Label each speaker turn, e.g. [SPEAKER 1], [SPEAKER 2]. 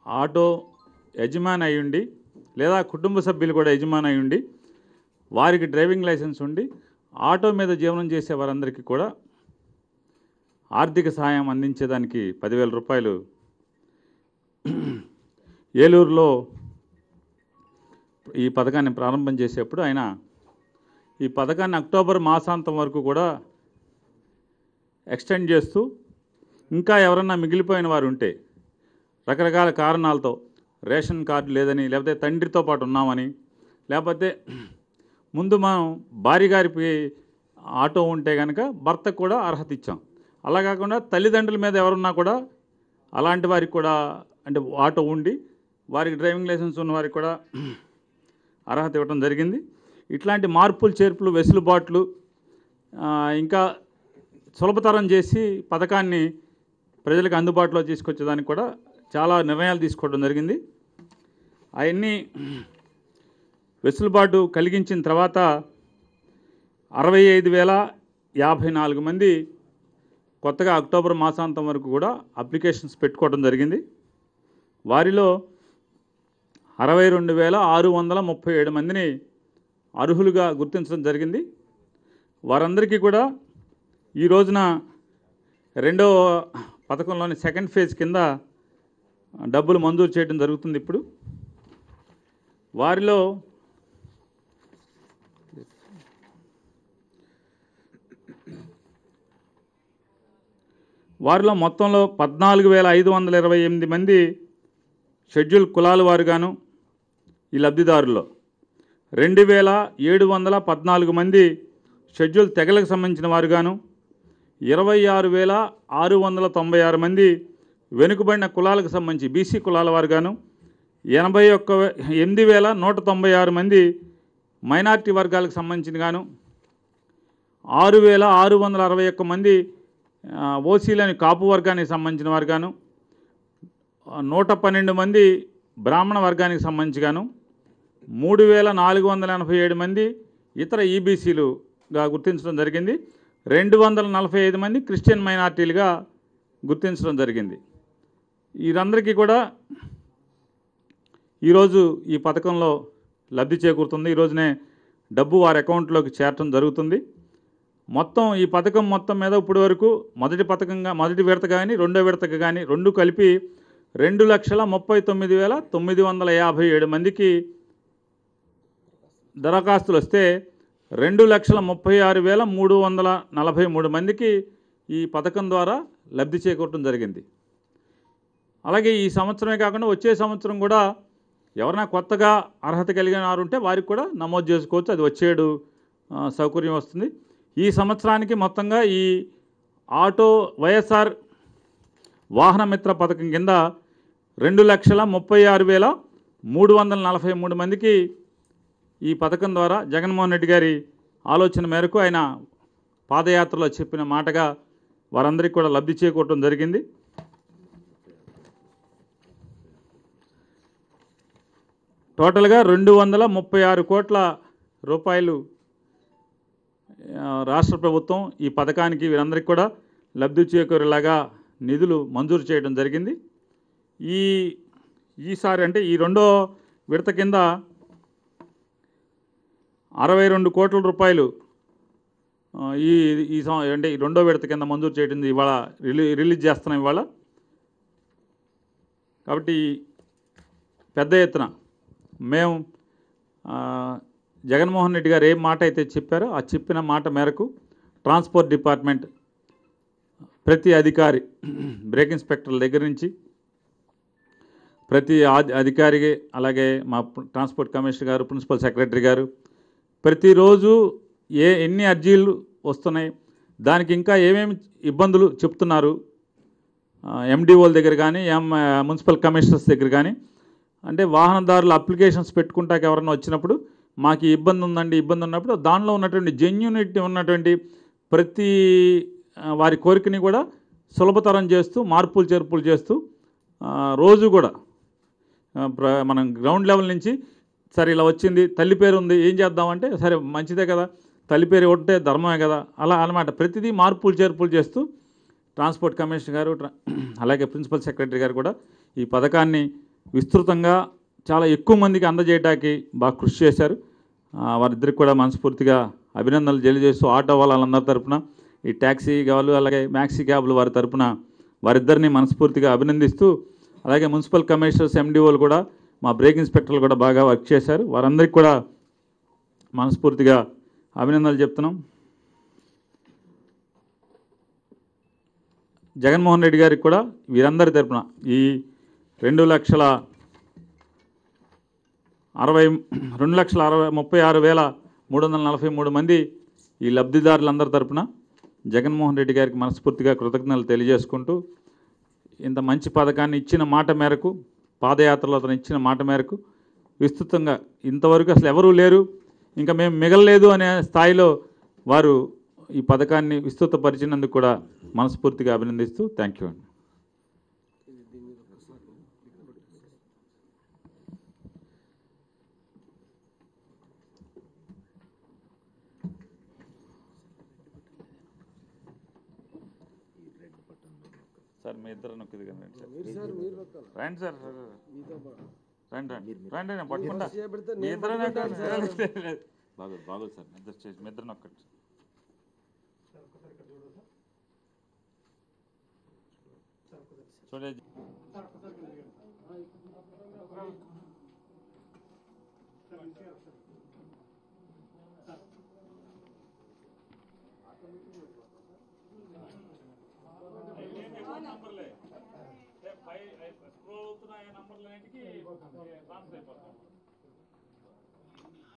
[SPEAKER 1] auto యజమాని అయి ఉండి లేదా కుటుంబ సభ్యులు కూడా యజమాని అయి ఉండి వారికి డ్రైవింగ్ లైసెన్స్ ఉండి ఆటో మీద జీవనం చేసే వారందరికీ కూడా ఆర్థిక సహాయం అందించేదానికి పదివేల రూపాయలు ఏలూరులో ఈ పథకాన్ని ప్రారంభం చేసేప్పుడు ఆయన ఈ పథకాన్ని అక్టోబర్ మాసాంతం వరకు కూడా ఎక్స్టెండ్ చేస్తూ ఇంకా ఎవరన్నా మిగిలిపోయిన వారు ఉంటే రకరకాల కారణాలతో రేషన్ కార్డు లేదని లేకపోతే తండ్రితో పాటు ఉన్నామని లేకపోతే ముందు మనం భార్య గారికి ఆటో ఉంటే కనుక భర్తకు కూడా అర్హత ఇచ్చాం అలా కాకుండా తల్లిదండ్రుల మీద ఎవరున్నా కూడా అలాంటి వారికి కూడా అంటే ఆటో ఉండి వారికి డ్రైవింగ్ లైసెన్స్ ఉన్న వారికి కూడా అర్హత ఇవ్వడం జరిగింది ఇట్లాంటి మార్పులు చేర్పులు వెసులుబాట్లు ఆ, ఇంకా సులభతరం చేసి పథకాన్ని ప్రజలకు అందుబాటులో తీసుకొచ్చేదానికి కూడా చాలా నిర్ణయాలు తీసుకోవడం జరిగింది అవన్నీ వెసులుబాటు కలిగించిన తర్వాత అరవై ఐదు వేల యాభై నాలుగు మంది కొత్తగా అక్టోబర్ మాసాంతం వరకు కూడా అప్లికేషన్స్ పెట్టుకోవడం జరిగింది వారిలో అరవై రెండు వేల ఆరు వందల ముప్పై ఏడు మందిని అర్హులుగా గుర్తించడం జరిగింది వారందరికీ కూడా ఈ రోజున రెండో పథకంలోని సెకండ్ ఫేజ్ కింద డబ్బులు మంజూరు చేయడం జరుగుతుంది ఇప్పుడు వారిలో వారిలో మొత్తంలో పద్నాలుగు వేల ఐదు వందల ఇరవై ఎనిమిది మంది షెడ్యూల్ కులాల వారుగాను ఈ లబ్ధిదారుల్లో రెండు వేల ఏడు వందల పద్నాలుగు మంది షెడ్యూల్ తెగలకు సంబంధించిన వారుగాను ఇరవై ఆరు వేల ఆరు వందల తొంభై ఆరు మంది వెనుకబడిన కులాలకు సంబంధించి బీసీ కులాల వారుగాను ఎనభై ఒక్క వే- ఎనిమిది వేల నూట తొంభై ఆరు మంది మైనారిటీ వర్గాలకు సంబంధించిన గాను ఆరు వేల ఆరు వందల అరవై ఒక్క మంది ఆ, ఓసీలని కాపు వర్గానికి సంబంధించిన వారు గాను ఆ, నూట పన్నెండు మంది బ్రాహ్మణ వర్గానికి సంబంధించి గాను మూడు వేల నాలుగు వందల ఎనభై ఏడు మంది ఇతర ఈబీసీలుగా గుర్తించడం జరిగింది రెండు వందల నలభై ఐదు మంది క్రిస్టియన్ మైనార్టీలుగా గుర్తించడం జరిగింది వీరందరికీ కూడా ఈరోజు ఈ పథకంలో లబ్ధి చేకూరుతుంది ఈ రోజునే డబ్బు వారి అకౌంట్లోకి చేరటం జరుగుతుంది మొత్తం ఈ పథకం మొత్తం మీద ఇప్పటి వరకు మొదటి పథకంగా మొదటి విడత కానీ రెండో విడతకు కానీ రెండు కలిపి రెండు లక్షల ముప్పై తొమ్మిది వేల తొమ్మిది వందల యాభై ఏడు మందికి దరఖాస్తులు వస్తే రెండు లక్షల ముప్పై ఆరు వేల మూడు వందల నలభై మూడు మందికి ఈ పథకం ద్వారా లబ్ధి చేకూరటం జరిగింది అలాగే ఈ సంవత్సరమే కాకుండా వచ్చే సంవత్సరం కూడా ఎవరైనా కొత్తగా అర్హత కలిగిన వారు ఉంటే వారికి కూడా నమోదు చేసుకోవచ్చు అది వచ్చేడు ఆ, సౌకర్యం వస్తుంది ఈ సంవత్సరానికి మొత్తంగా ఈ ఆటో వైఎస్ఆర్ వాహన మిత్ర పథకం కింద రెండు లక్షల ముప్పై ఆరు వేల మూడు వందల నలభై మూడు మందికి ఈ పథకం ద్వారా జగన్మోహన్ రెడ్డి గారి ఆలోచన మేరకు ఆయన పాదయాత్రలో చెప్పిన మాటగా వారందరికీ కూడా లబ్ధి చేకూరటం జరిగింది టోటల్గా రెండు వందల ముప్పై ఆరు కోట్ల రూపాయలు ఆ, రాష్ట్ర ప్రభుత్వం ఈ పథకానికి వీరందరికీ కూడా లబ్ధి చేకూరేలాగా నిధులు మంజూరు చేయడం జరిగింది ఈ ఈసారి అంటే ఈ రెండో విడత కింద అరవై రెండు కోట్ల రూపాయలు ఆ, ఈ ఈ సం- అంటే ఈ రెండో విడత కింద మంజూరు చేయడం ఇవాళ రిలీ రిలీజ్ చేస్తున్నాం ఇవాళ కాబట్టి పెద్ద ఎత్తున మేము ఆ, జగన్మోహన్ రెడ్డి గారు ఏ మాట అయితే చెప్పారో ఆ చెప్పిన మాట మేరకు ట్రాన్స్పోర్ట్ డిపార్ట్మెంట్ ప్రతి అధికారి బ్రేక్ ఇన్స్పెక్టర్ల దగ్గర నుంచి ప్రతి ఆది- అధికారికి అలాగే మా ప్ర- ట్రాన్స్పోర్ట్ కమిషనర్ గారు ప్రిన్సిపల్ సెక్రటరీ గారు ప్రతిరోజు ఏ ఎన్ని అర్జీలు వస్తున్నాయి దానికి ఇంకా ఏమేమి ఇబ్బందులు చెప్తున్నారు ఎండిఓల దగ్గర కానీ ఎం మున్సిపల్ కమిషనర్స్ దగ్గర కానీ అంటే వాహనదారులు అప్లికేషన్స్ పెట్టుకుంటాక ఎవరైనా వచ్చినప్పుడు మాకు ఈ ఇబ్బంది ఉందండి ఇబ్బంది ఉన్నప్పుడు దానిలో ఉన్నటువంటి జెన్యునిటీ ఉన్నటువంటి ప్రతి ఆ, వారి కోరికని కూడా సులభతరం చేస్తూ మార్పులు చేర్పులు చేస్తూ ఆ, రోజు కూడా ఆ, ప్ర- మనం గ్రౌండ్ లెవెల్ నుంచి సరే ఇలా వచ్చింది తల్లి పేరు ఉంది ఏం చేద్దామంటే సరే మంచిదే కదా తల్లి పేరు ఉంటే ధర్మమే కదా అలా అన్నమాట ప్రతిదీ మార్పులు చేర్పులు చేస్తూ ట్రాన్స్పోర్ట్ కమిషనర్ గారు ట్రా- అలాగే ప్రిన్సిపల్ సెక్రటరీ గారు కూడా ఈ పథకాన్ని విస్తృతంగా చాలా ఎక్కువ మందికి అందజేయడానికి బాగా కృషి చేశారు ఆ, వారిద్దరికి కూడా మనస్ఫూర్తిగా అభినందనలు తెలియజేస్తూ ఆటో వాళ్ళందరి తరపున ఈ ట్యాక్సీ వాళ్ళు అలాగే మ్యాక్సీ క్యాబ్లు వారి తరపున వారిద్దరిని మనస్ఫూర్తిగా అభినందిస్తూ అలాగే మున్సిపల్ కమిషనర్స్ ఎండిఓలు కూడా మా బ్రేక్ ఇన్స్పెక్టర్లు కూడా బాగా వర్క్ చేశారు వారందరికీ కూడా మనస్ఫూర్తిగా అభినందనలు చెప్తున్నాం జగన్మోహన్ రెడ్డి గారికి కూడా వీరందరి తరపున ఈ రెండు లక్షల అరవై రెండు లక్షల అరవై ముప్పై ఆరు వేల మూడు వందల నలభై మూడు మంది ఈ లబ్ధిదారులందరి తరపున జగన్మోహన్ రెడ్డి గారికి మనస్ఫూర్తిగా కృతజ్ఞతలు తెలియజేసుకుంటూ ఇంత మంచి పథకాన్ని ఇచ్చిన మాట మేరకు పాదయాత్రలో అతను ఇచ్చిన మాట మేరకు విస్తృతంగా ఇంతవరకు అసలు ఎవరూ లేరు ఇంకా మేము మిగలలేదు అనే స్థాయిలో వారు ఈ పథకాన్ని విస్తృతపరిచినందుకు కూడా మనస్ఫూర్తిగా అభినందిస్తూ థ్యాంక్ యూ అండి సార్ మీ ఇద్దరు నొక్కిది కానీ రండి సార్ రండి సార్ రండి రండి రండి నేను పట్టుకుంటా మీ ఇద్దరు బాగోదు బాగోదు సార్ మీ ఇద్దరు చేసి మీ ఇద్దరు నొక్కండి చూడండి స్క్రోల్ అవుతున్న నంబర్లన్నిటికీ ట్రాన్స్ఫర్ అయిపోతాం